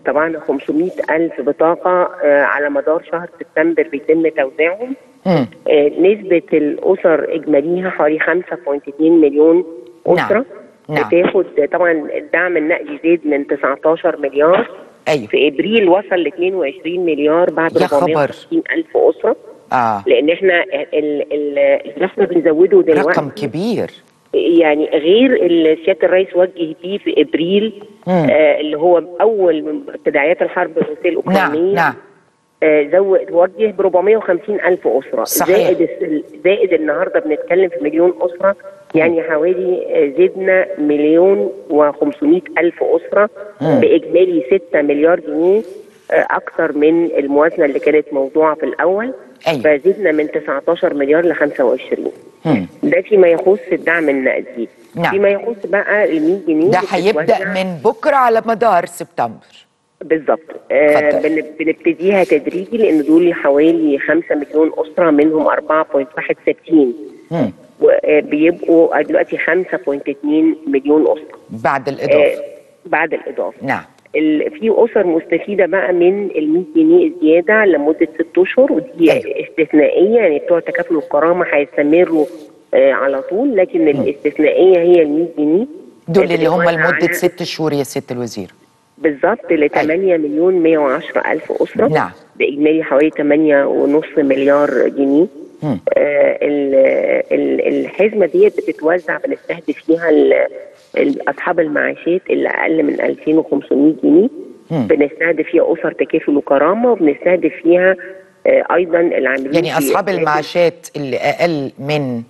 طبعا 500 ألف بطاقة آه، على مدار شهر سبتمبر بيتم توزيعهم مم. آه، نسبة الأسر إجماليها حوالي 5.2 مليون أسرة نعم. بتاخد طبعا الدعم النقدي زاد من 19 مليار ايوه في ابريل وصل ل 22 مليار بعد يا خبر. 450 الف اسره اه لان احنا ال- ال- اللي احنا بنزوده دلوقتي رقم كبير يعني غير اللي سياده الرئيس وجه بيه في ابريل مم. آه اللي هو اول من تداعيات الحرب الروسيه الاوكرانيه نعم نعم آه زود وجه ب 450 الف اسره صحيح. زائد الس- زائد النهارده بنتكلم في مليون اسره يعني حوالي آه، زدنا مليون و500 الف اسره مم. باجمالي 6 مليار جنيه آه، اكثر من الموازنه اللي كانت موضوعه في الاول أيوة. فزدنا من 19 مليار ل 25 مم. ده فيما يخص الدعم النقدي نعم. فيما يخص بقى ال 100 جنيه ده اللي هيبدا بتتوزع- من بكره على مدار سبتمبر بالظبط آه اتفضل. بن- بنبتديها تدريجي لان دول حوالي 5 مليون اسره منهم 4.61 مم. وبيبقوا دلوقتي 5.2 مليون اسره بعد آه الاضافه بعد الاضافه نعم ال- في اسر مستفيده بقى من ال 100 جنيه الزياده لمده ست اشهر ودي أيوة. استثنائيه يعني بتوع تكافل الكرامه هيستمروا آه على طول لكن الاستثنائيه هي ال 100 جنيه دول اللي هم بتتوزع لمده على- ست شهور يا ست الوزير بالظبط ل 8 مليون 110 الف اسره نعم. باجمالي حوالي 8.5 مليار جنيه مم. آه ال- ال- الحزمه ديت بتتوزع بنستهدف فيها ال- ال- اصحاب المعاشات اللي اقل من 2500 جنيه مم. بنستهدف فيها اسر تكافل وكرامه وبنستهدف فيها آه ايضا العاملين يعني في- اصحاب المعاشات اللي اقل من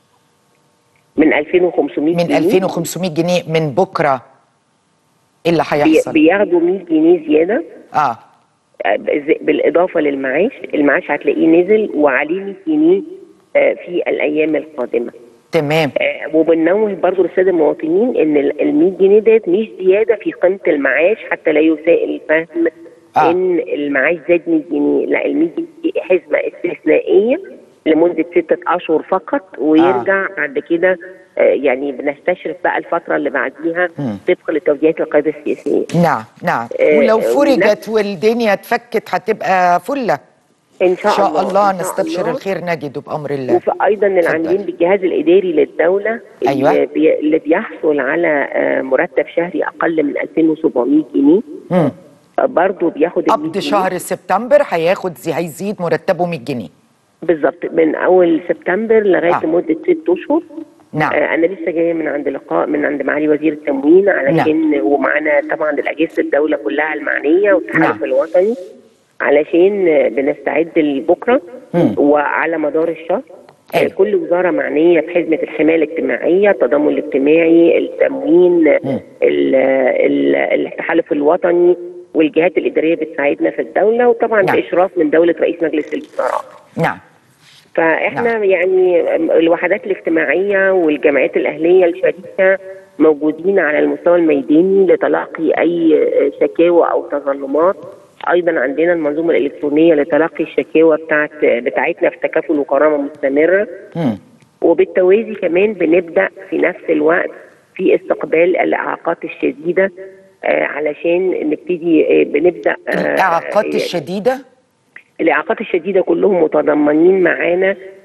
من 2500 من جنيه 2500 جنيه من بكره ايه اللي بي- هيحصل بياخدوا 100 جنيه زياده اه ز- بالاضافه للمعاش المعاش هتلاقيه نزل وعليه 100 جنيه آه، في الايام القادمه تمام آه، وبننوه برضو للساده المواطنين ان ال 100 جنيه ديت مش زياده في قيمه المعاش حتى لا يساء الفهم آه. ان المعاش زاد 100 جنيه لا ال 100 جنيه دي حزمه استثنائيه لمده سته اشهر فقط ويرجع آه. بعد كده آه، يعني بنستشرف بقى الفتره اللي بعديها مم. طبقا لتوجيهات القياده السياسيه نعم نعم آه، ولو ونفس- فرجت والدنيا اتفكت هتبقى فله ان شاء, ان شاء الله إن شاء نستبشر الله. الخير نجده بامر الله وفايضا العاملين بالجهاز الاداري للدوله أيوة. اللي, بي... اللي بيحصل على آه، مرتب شهري اقل من 2700 جنيه مم. آه، برضه بياخد ال 100 قبض جنيه. شهر سبتمبر هياخد زي هيزيد مرتبه 100 جنيه بالظبط من اول سبتمبر لغايه آه. آه. مده ست اشهر نعم آه انا لسه جايه من عند لقاء من عند معالي وزير التموين علشان ومعانا طبعا الاجهزه الدوله كلها المعنيه والتحالف نعم. الوطني علشان آه، بنستعد لبكره مم. وعلى مدار الشهر آه، أيوة. كل وزاره معنيه بحزمه الحمايه الاجتماعيه التضامن الاجتماعي التموين مم. ال- ال- التحالف الوطني والجهات الاداريه بتساعدنا في الدوله وطبعا نعم. باشراف من دوله رئيس مجلس الوزراء نعم فاحنا نعم. يعني الوحدات الاجتماعيه والجمعيات الاهليه الشريكه موجودين على المستوى الميداني لتلقي اي شكاوى او تظلمات ايضا عندنا المنظومه الالكترونيه لتلقي الشكاوى بتاعت بتاعتنا في تكافل وكرامه مستمره مم. وبالتوازي كمان بنبدا في نفس الوقت في استقبال الاعاقات الشديده آه، علشان نبتدي آه، بنبدا آه، الاعاقات آه، الشديده الاعاقات الشديده كلهم متضمنين معانا